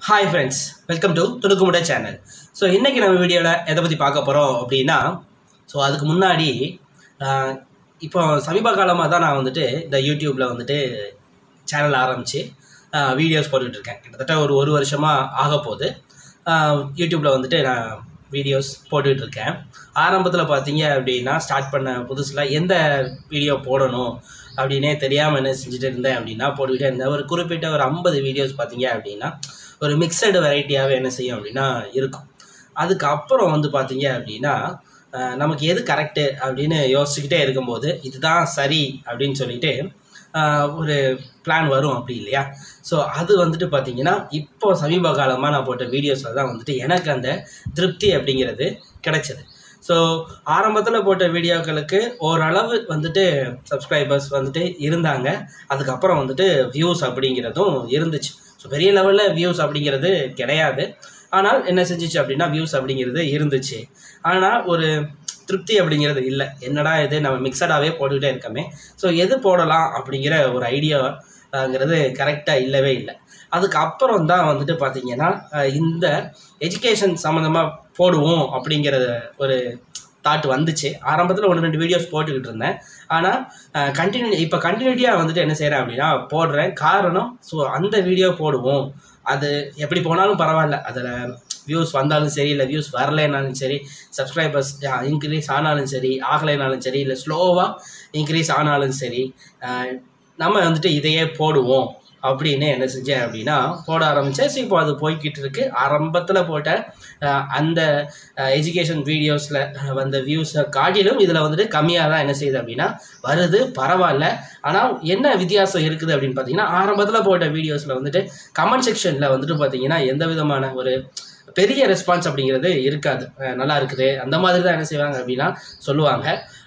hi friends welcome to துணுக்குமுட channel so இன்றைக்கி நம்ம வீடியோவில் எதை பற்றி பார்க்க போகிறோம் அப்படின்னா ஸோ அதுக்கு முன்னாடி ஆஹ், இப்போ சமீப காலமாக தான் நான் வந்துட்டு இந்த யூடியூப்பில் வந்துட்டு சேனல் ஆரம்பித்து வீடியோஸ் போட்டுக்கிட்டு இருக்கேன் கிட்டத்தட்ட ஒரு ஒரு வருஷமாக ஆக போகுது யூடியூப்பில் வந்துட்டு நான் வீடியோஸ் போட்டுக்கிட்டு இருக்கேன் ஆரம்பத்தில் பார்த்தீங்க அப்படின்னா ஸ்டார்ட் பண்ண புதுசில் எந்த வீடியோ போடணும் அப்படின்னே தெரியாமல் என்ன செஞ்சுட்டு இருந்தேன் அப்படின்னா போட்டுக்கிட்டே இருந்தேன் ஒரு குறிப்பிட்ட ஒரு ஐம்பது வீடியோஸ் பார்த்தீங்க அப்படின்னா ஒரு மிக்சடு வெரைட்டியாகவே என்ன செய்யும் அப்படின்னா இருக்கும் அதுக்கப்புறம் வந்து பார்த்தீங்க அப்படின்னா அஹ், நமக்கு எது கரெக்டு அப்படின்னு யோசிச்சுக்கிட்டே இருக்கும்போது இதுதான் சரி அப்படின்னு சொல்லிட்டு அஹ், ஒரு பிளான் வரும் அப்படி இல்லையா ஸோ அது வந்துட்டு பார்த்தீங்கன்னா இப்போ சமீப காலமாக நான் போட்ட வீடியோஸில் தான் வந்துட்டு எனக்கு அந்த திருப்தி அப்படிங்கிறது கிடைச்சது ஸோ ஆரம்பத்தில் போட்ட வீடியோக்களுக்கு ஓரளவு வந்துட்டு சப்ஸ்கிரைபர்ஸ் வந்துட்டு இருந்தாங்க அதுக்கப்புறம் வந்துட்டு வியூஸ் அப்படிங்கிறதும் இருந்துச்சு ஸோ பெரிய லெவலில் வியூஸ் அப்படிங்கிறது கிடையாது ஆனால் என்ன செஞ்சுச்சு அப்படின்னா வியூஸ் அப்படிங்கிறது இருந்துச்சு ஆனால் ஒரு திருப்தி அப்படிங்கிறது இல்லை என்னடா இது நம்ம மிக்சடாகவே போட்டுக்கிட்டே இருக்கோமே ஸோ எது போடலாம் அப்படிங்கிற ஒரு ஐடியாங்கிறது கரெக்டாக இல்லவே இல்லை அதுக்கப்புறம் தான் வந்துட்டு பார்த்தீங்கன்னா அஹ் இந்த எஜுகேஷன் சம்மந்தமாக போடுவோம் அப்படிங்கிற ஒரு தாட் வந்துச்சு ஆரம்பத்தில் ஒன்று ரெண்டு வீடியோஸ் போட்டுக்கிட்டு இருந்தேன் ஆனால் கண்டினியூ இப்போ கண்டினியூட்டியாக வந்துட்டு என்ன செய்கிறேன் அப்படின்னா போடுறேன் காரணம் ஸோ அந்த வீடியோ போடுவோம் அது எப்படி போனாலும் பரவாயில்ல அதில் வியூஸ் வந்தாலும் சரி இல்லை வியூஸ் வரலைனாலும் சரி சப்ஸ்கிரைபர்ஸ் இன்க்ரீஸ் ஆனாலும் சரி ஆகலைனாலும் சரி இல்லை ஸ்லோவாக இன்க்ரீஸ் ஆனாலும் சரி அஹ், நம்ம வந்துட்டு இதையே போடுவோம் அப்படின்னு என்ன செஞ்சேன் அப்படின்னா போட ஆரம்பித்தேன் ஸோ இப்போ அது போய்கிட்டு இருக்கு ஆரம்பத்தில் போட்ட அஹ், அந்த எஜுகேஷன் வீடியோஸில் வந்த வியூஸை காட்டிலும் இதில் வந்துட்டு கம்மியாக தான் என்ன செய்யுது அப்படின்னா வருது பரவாயில்ல ஆனால் என்ன வித்தியாசம் இருக்குது அப்படின்னு பார்த்தீங்கன்னா ஆரம்பத்தில் போட்ட வீடியோஸில் வந்துட்டு கமெண்ட் செக்ஷனில் வந்துட்டு பார்த்தீங்கன்னா எந்த விதமான ஒரு பெரிய ரெஸ்பான்ஸ் அப்படிங்கிறது இருக்காது அஹ் நல்லா இருக்குது அந்த மாதிரி தான் என்ன செய்வாங்க அப்படின்னா சொல்லுவாங்க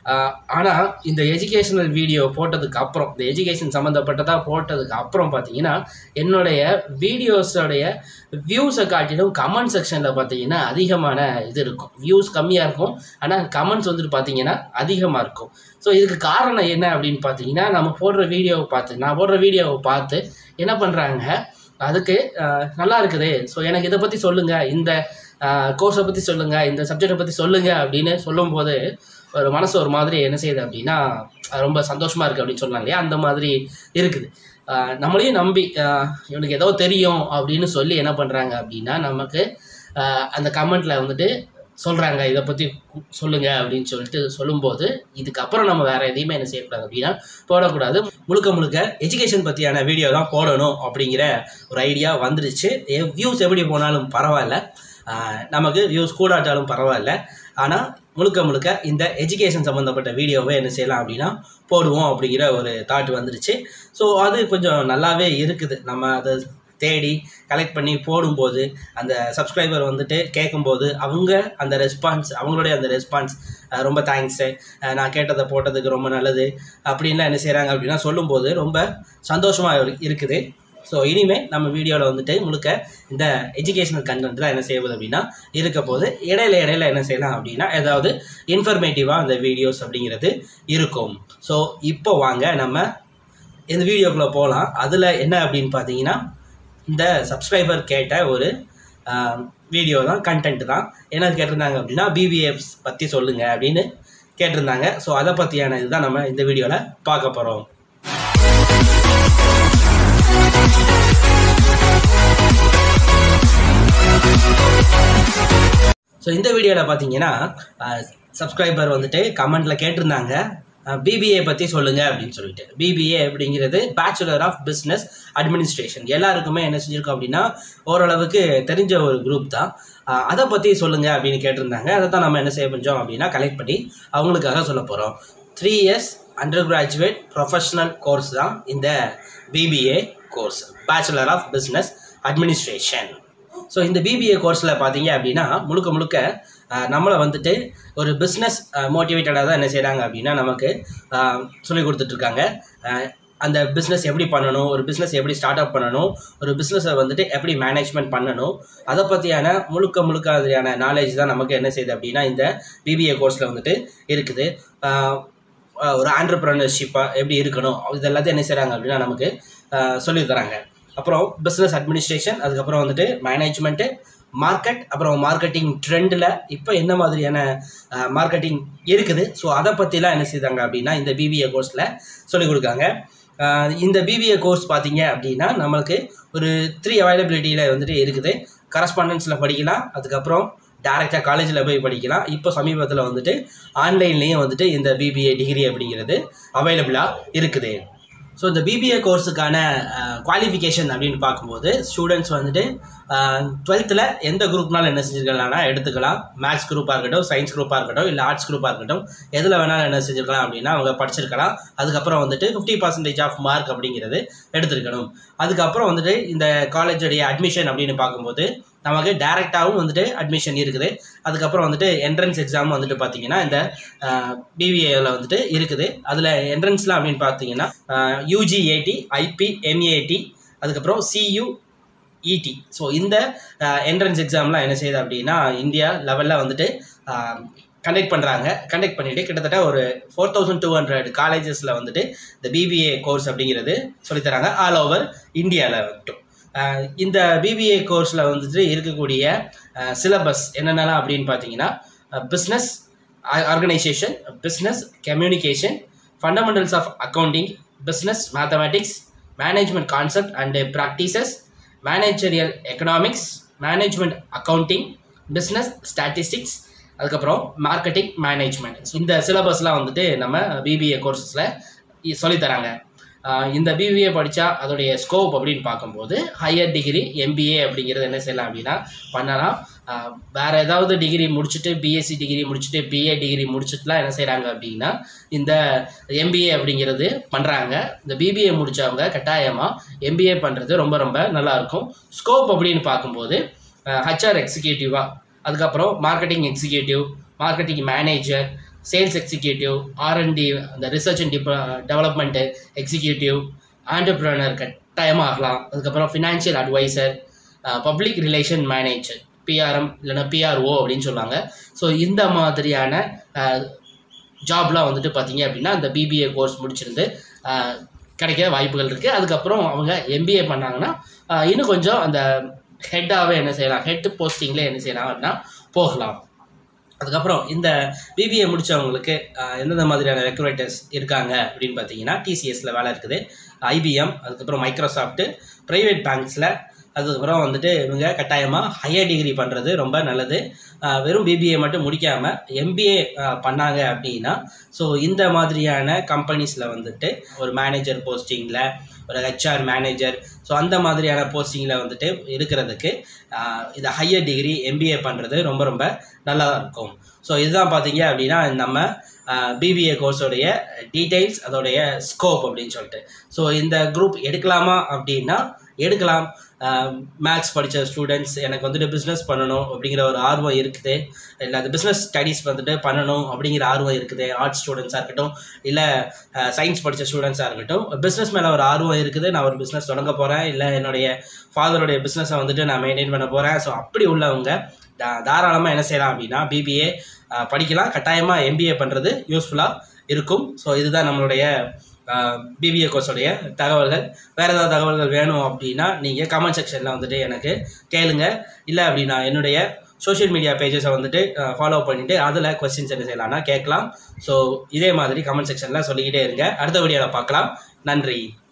ஆனால் இந்த எஜுகேஷனல் வீடியோ போட்டதுக்கு அப்புறம் இந்த எஜுகேஷன் சம்மந்தப்பட்டதாக போட்டதுக்கு அப்புறம் பார்த்தீங்கன்னா என்னுடைய வீடியோஸோடைய வியூஸை காட்டிலும் கமெண்ட் செக்ஷனில் பார்த்தீங்கன்னா அதிகமான இது இருக்கும் வியூஸ் கம்மியாக இருக்கும் ஆனால் கமெண்ட்ஸ் வந்துட்டு பார்த்தீங்கன்னா அதிகமாக இருக்கும் ஸோ இதுக்கு காரணம் என்ன அப்படின்னு பார்த்தீங்கன்னா நம்ம போடுற வீடியோவை பார்த்து நான் போடுற வீடியோவை பார்த்து என்ன பண்ணுறாங்க அதுக்கு அஹ், நல்லா இருக்குது ஸோ எனக்கு இதை பற்றி சொல்லுங்கள் இந்த கோர்ஸை பற்றி சொல்லுங்கள் இந்த சப்ஜெக்டை பற்றி சொல்லுங்கள் அப்படின்னு சொல்லும்போது ஒரு மனசு ஒரு மாதிரி என்ன செய்யுது அப்படின்னா அஹ், ரொம்ப சந்தோஷமாக இருக்குது அப்படின்னு சொல்லலாம் இல்லையா அந்த மாதிரி இருக்குது அஹ், நம்மளையும் நம்பி அஹ், இவனுக்கு ஏதோ தெரியும் அப்படின்னு சொல்லி என்ன பண்ணுறாங்க அப்படின்னா நமக்கு அஹ், அந்த கமெண்ட்டில் வந்துட்டு சொல்கிறாங்க இதை பற்றி சொல்லுங்க அப்படின்னு சொல்லிட்டு சொல்லும்போது இதுக்கப்புறம் நம்ம வேறு எதையுமே என்ன செய்யக்கூடாது அப்படின்னா போடக்கூடாது முழுக்க முழுக்க எஜுகேஷன் பற்றியான வீடியோ தான் போடணும் அப்படிங்கிற ஒரு ஐடியா வந்துடுச்சு வியூஸ் எப்படி போனாலும் பரவாயில்ல ஆஹ் நமக்கு வியூஸ் கூடாட்டாலும் பரவாயில்ல ஆனால் முழுக்க முழுக்க இந்த எஜுகேஷன் சம்மந்தப்பட்ட வீடியோவை என்ன செய்யலாம் அப்படின்னா போடுவோம் அப்படிங்கிற ஒரு தாட் வந்துடுச்சு ஸோ அது கொஞ்சம் நல்லாவே இருக்குது நம்ம அதை தேடி கலெக்ட் பண்ணி போடும்போது அந்த சப்ஸ்கிரைபர் வந்துட்டு கேட்கும்போது அவங்க அந்த ரெஸ்பான்ஸ் அவங்களுடைய அந்த ரெஸ்பான்ஸ் ரொம்ப தேங்க்ஸு நான் கேட்டதை போட்டதுக்கு ரொம்ப நல்லது அப்படின்லாம் என்ன செய்கிறாங்க அப்படின்னா சொல்லும்போது ரொம்ப சந்தோஷமாக இருக்குது ஸோ இனிமேல் நம்ம வீடியோவில் வந்துட்டு முழுக்க இந்த எஜுகேஷனல் கண்டென்ட் தான் என்ன செய்வது அப்படின்னா இருக்க போது இடையில இடையில என்ன செய்யலாம் அப்படின்னா ஏதாவது இன்ஃபர்மேட்டிவாக அந்த வீடியோஸ் அப்படிங்கிறது இருக்கும் ஸோ இப்போ வாங்க நம்ம இந்த வீடியோக்குள்ளே போகலாம் அதில் என்ன அப்படின்னு பார்த்தீங்கன்னா இந்த சப்ஸ்கிரைபர் கேட்ட ஒரு வீடியோ தான் கண்டென்ட் தான் என்ன கேட்டிருந்தாங்க அப்படின்னா பிபிஎஃப்ஸ் பற்றி சொல்லுங்கள் அப்படின்னு கேட்டிருந்தாங்க ஸோ அதை பற்றியான இதுதான் நம்ம இந்த வீடியோவில் பார்க்க போகிறோம் ஸோ இந்த வீடியோவில் பார்த்தீங்கன்னா சப்ஸ்கிரைபர் வந்துட்டு கமெண்ட்டில் கேட்டிருந்தாங்க பிபிஏ பற்றி சொல்லுங்கள் அப்படின்னு சொல்லிட்டு பிபிஏ அப்படிங்கிறது பேச்சுலர் ஆஃப் பிஸ்னஸ் அட்மினிஸ்ட்ரேஷன் எல்லாருக்குமே என்ன செஞ்சுருக்கோம் அப்படின்னா ஓரளவுக்கு தெரிஞ்ச ஒரு குரூப் தான் அஹ் அதை பற்றி சொல்லுங்கள் அப்படின்னு கேட்டிருந்தாங்க அதை தான் நம்ம என்ன செய்ய முடிஞ்சோம் அப்படின்னா கலெக்ட் பண்ணி அவங்களுக்காக சொல்ல போகிறோம் three years under graduate professional course தான் இந்த BBA course bachelor of business administration so இந்த பிபிஏ கோர்ஸில் பார்த்தீங்க அப்படின்னா முழுக்க முழுக்க அஹ், நம்மளை வந்துட்டு ஒரு பிஸ்னஸ் மோட்டிவேட்டடாக தான் என்ன செய்கிறாங்க அப்படின்னா நமக்கு சொல்லி கொடுத்துட்ருக்காங்க அந்த பிஸ்னஸ் எப்படி பண்ணணும் ஒரு பிஸ்னஸ் எப்படி ஸ்டார்ட் அப் பண்ணணும் ஒரு பிஸ்னஸை வந்துட்டு எப்படி மேனேஜ்மெண்ட் பண்ணணும் அதை பற்றியான முழுக்க முழுக்க அதியான நாலேஜ் தான் நமக்கு என்ன செய்யுது அப்படின்னா இந்த பிபிஏ கோர்ஸில் வந்துட்டு இருக்குது அஹ், அஹ், ஒரு ஆண்டர்பிரனர்ஷிப்பாக எப்படி இருக்கணும் இது எல்லாத்தையும் என்ன செய்கிறாங்க அப்படின்னா நமக்கு சொல்லித் தராங்க அப்புறம் பிஸ்னஸ் அட்மினிஸ்ட்ரேஷன் அதுக்கப்புறம் வந்துட்டு மேனேஜ்மெண்ட்டு மார்க்கெட் அப்புறம் மார்க்கெட்டிங் ட்ரெண்டில் இப்போ என்ன மாதிரியான மார்க்கெட்டிங் இருக்குது ஸோ அதை பற்றிலாம் என்ன செய்தாங்க அப்படின்னா இந்த பிபிஏ கோர்ஸில் சொல்லிக் கொடுக்காங்க அஹ் இந்த பிபிஏ கோர்ஸ் பார்த்தீங்க அப்படின்னா நம்மளுக்கு ஒரு த்ரீ அவைலபிலிட்டியில் வந்துட்டு இருக்குது கரஸ்பாண்டன்ஸில் படிக்கலாம் அதுக்கப்புறம் டேரெக்டாக காலேஜில் போய் படிக்கலாம் இப்போ சமீபத்தில் வந்துட்டு ஆன்லைன்லேயும் வந்துட்டு இந்த பிபிஏ டிகிரி அப்படிங்கிறது அவைலபிளாக இருக்குது ஸோ இந்த பிபிஏ கோர்ஸுக்கான குவாலிஃபிகேஷன் அப்படின்னு பார்க்கும்போது ஸ்டூடெண்ட்ஸ் வந்துட்டு டுவெல்த்தில் எந்த குரூப்னாலும் என்ன செஞ்சுருக்கலாம்னா எடுத்துக்கலாம் மேக்ஸ் குரூப்பாக இருக்கட்டும் சயின்ஸ் குரூப்பாக இருக்கட்டும் இல்லை ஆர்ட்ஸ் குரூப்பாக இருக்கட்டும் எதில் வேணாலும் என்ன செஞ்சுருக்கலாம் அப்படின்னா அவங்க படிச்சிருக்கலாம் அதுக்கப்புறம் வந்துட்டு ஃபிஃப்டி பர்சன்டேஜ் ஆஃப் மார்க் அப்படிங்கிறது எடுத்திருக்கணும் அதுக்கப்புறம் வந்துட்டு இந்த காலேஜோடைய அட்மிஷன் அப்படின்னு பார்க்கும்போது நமக்கு டேரெக்டாகவும் வந்துட்டு அட்மிஷன் இருக்குது அதுக்கப்புறம் வந்துட்டு என்ட்ரன்ஸ் எக்ஸாம் வந்துட்டு பார்த்தீங்கன்னா இந்த பிவிஏல வந்துட்டு இருக்குது அதில் என்ட்ரன்ஸ்லாம் அப்படின்னு பார்த்தீங்கன்னா யூஜிஏடி ஐபி எம்ஏடி அதுக்கப்புறம் சியு இடி ஸோ இந்த என்ட்ரன்ஸ் எக்ஸாம்லாம் என்ன செய்யுது அப்படின்னா இந்தியா லெவலில் வந்துட்டு கண்டக்ட் பண்ணுறாங்க கண்டக்ட் பண்ணிவிட்டு கிட்டத்தட்ட ஒரு ஃபோர் தௌசண்ட் டூ ஹண்ட்ரட் காலேஜஸில் வந்துட்டு இந்த பிபிஏ கோர்ஸ் அப்படிங்கிறது சொல்லித்தராங்க ஆல் ஓவர் இந்தியாவில் மட்டும் அஹ் இந்த பிபிஏ கோர்ஸில் வந்துட்டு இருக்கக்கூடிய சிலபஸ் என்னென்னலாம் அப்படின்னு பார்த்தீங்கன்னா business organisation business communication fundamentals of accounting business mathematics management concept and practices managerial economics management accounting business statistics அதுக்கப்புறம் மார்க்கெட்டிங் மேனேஜ்மெண்ட் இந்த சிலபஸ்லாம் வந்துட்டு நம்ம பிபிஏ கோர்ஸஸில் சொல்லித்தராங்க ஆஹ் இந்த பிபிஏ படித்தா அதோடைய ஸ்கோப் அப்படின்னு பார்க்கும்போது ஹையர் டிகிரி எம்பிஏ அப்படிங்கிறது என்ன செய்யலாம் அப்படின்னா பண்ணலாம் ஆஹ் வேற ஏதாவது டிகிரி முடிச்சுட்டு பிஎஸ்சி டிகிரி முடிச்சுட்டு பிஏ டிகிரி முடிச்சுட்டுலாம் என்ன செய்கிறாங்க அப்படின்னா இந்த எம்பிஏ அப்படிங்கிறது பண்ணுறாங்க இந்த பிபிஏ முடித்தவங்க கட்டாயமாக எம்பிஏ பண்ணுறது ரொம்ப ரொம்ப நல்லாயிருக்கும் ஸ்கோப் அப்படின்னு பார்க்கும்போது ஹச்ஆர் எக்ஸிக்யூட்டிவாக அதுக்கப்புறம் marketing executive marketing manager sales executive R and D அந்த ரிசர்ச் அண்ட் டிப டெவலப்மெண்ட்டு எக்ஸிக்யூட்டிவ் ஆண்டர்பிரனர் கட்டாயமாக ஆகலாம் அதுக்கப்புறம் financial advisor public relation manager PRM இல்லைன்னா பிஆர்ஓ அப்படின்னு சொல்லுவாங்க ஸோ இந்த மாதிரியான ஜாப்லாம் வந்துட்டு பார்த்தீங்க அப்படின்னா இந்த பிபிஏ கோர்ஸ் முடிச்சிருந்து அஹ், கிடைக்க வாய்ப்புகள் இருக்குது அதுக்கப்புறம் அவங்க எம்பிஏ பண்ணாங்கன்னா அஹ், இன்னும் கொஞ்சம் அந்த ஹெட்டாகவே என்ன செய்யலாம் ஹெட் போஸ்டிங்கில் என்ன செய்யலாம் அப்படின்னா போகலாம் அதுக்கப்புறம் இந்த பிபிஏ முடித்தவங்களுக்கு எந்தெந்த மாதிரியான ரெக்குரேட்டர்ஸ் இருக்காங்க அப்படின்னு பார்த்தீங்கன்னா டிசிஎஸில் வேலை இருக்குது ஐபிஎம் அதுக்கப்புறம் மைக்ரோசாஃப்ட்டு ப்ரைவேட் பேங்க்ஸில் அதுக்கப்புறம் வந்துட்டு இவங்க கட்டாயமாக ஹையர் டிகிரி பண்ணுறது ரொம்ப நல்லது ஆஹ் வெறும் பிபிஏ மட்டும் முடிக்காமல் எம்பிஏ பண்ணாங்க அப்படின்னா ஸோ இந்த மாதிரியான கம்பெனிஸில் வந்துட்டு ஒரு மேனேஜர் போஸ்டிங்கில் ஒரு ஹெச்ஆர் மேனேஜர் ஸோ அந்த மாதிரியான போஸ்டிங்கில் வந்துட்டு இருக்கிறதுக்கு ஆஹ் இந்த ஹையர் டிகிரி எம்பிஏ பண்ணுறது ரொம்ப ரொம்ப நல்லா இருக்கும் ஸோ இதுதான் பார்த்தீங்க அப்படின்னா நம்ம பிபிஏ கோர்ஸோடைய டீட்டெயில்ஸ் அதோடைய ஸ்கோப் அப்படின்னு சொல்லிட்டு ஸோ இந்த குரூப் எடுக்கலாமா அப்படின்னா எடுக்கலாம் மேக்ஸ் படித்த ஸ்டூடெண்ட்ஸ் எனக்கு வந்துட்டு பிஸ்னஸ் பண்ணணும் அப்படிங்கிற ஒரு ஆர்வம் இருக்குது இல்லை அந்த பிஸ்னஸ் ஸ்டடீஸ் வந்துட்டு பண்ணணும் அப்படிங்கிற ஆர்வம் இருக்குது ஆர்ட்ஸ் ஸ்டூடெண்ட்ஸாக இருக்கட்டும் இல்லை சயின்ஸ் படித்த ஸ்டூடெண்ட்ஸாக இருக்கட்டும் பிஸ்னஸ் மேலே ஒரு ஆர்வம் இருக்குது நான் ஒரு பிஸ்னஸ் தொடங்க போகிறேன் இல்லை என்னுடைய ஃபாதருடைய பிஸ்னஸை வந்துட்டு நான் மெயின்டைன் பண்ண போகிறேன் ஸோ அப்படி உள்ளவங்க தா தாராளமாக என்ன செய்யலாம் அப்படின்னா பிபிஏ படிக்கலாம் கட்டாயமாக எம்பிஏ பண்ணுறது யூஸ்ஃபுல்லாக இருக்கும் ஸோ இதுதான் நம்மளுடைய பிபிஏ கோர்ஸோடைய தகவல்கள் வேறு ஏதாவது தகவல்கள் வேணும் அப்படின்னா நீங்கள் கமெண்ட் செக்ஷனில் வந்துட்டு எனக்கு கேளுங்க இல்லை அப்படின்னா என்னுடைய சோஷியல் மீடியா பேஜஸை வந்துட்டு ஃபாலோ பண்ணிவிட்டு அதில் கொஸ்டின்ஸ் என்ன செய்யலாம்னா கேட்கலாம் ஸோ இதே மாதிரி கமெண்ட் செக்ஷனில் சொல்லிக்கிட்டே இருங்க அடுத்த வீடியோவில் பார்க்கலாம் நன்றி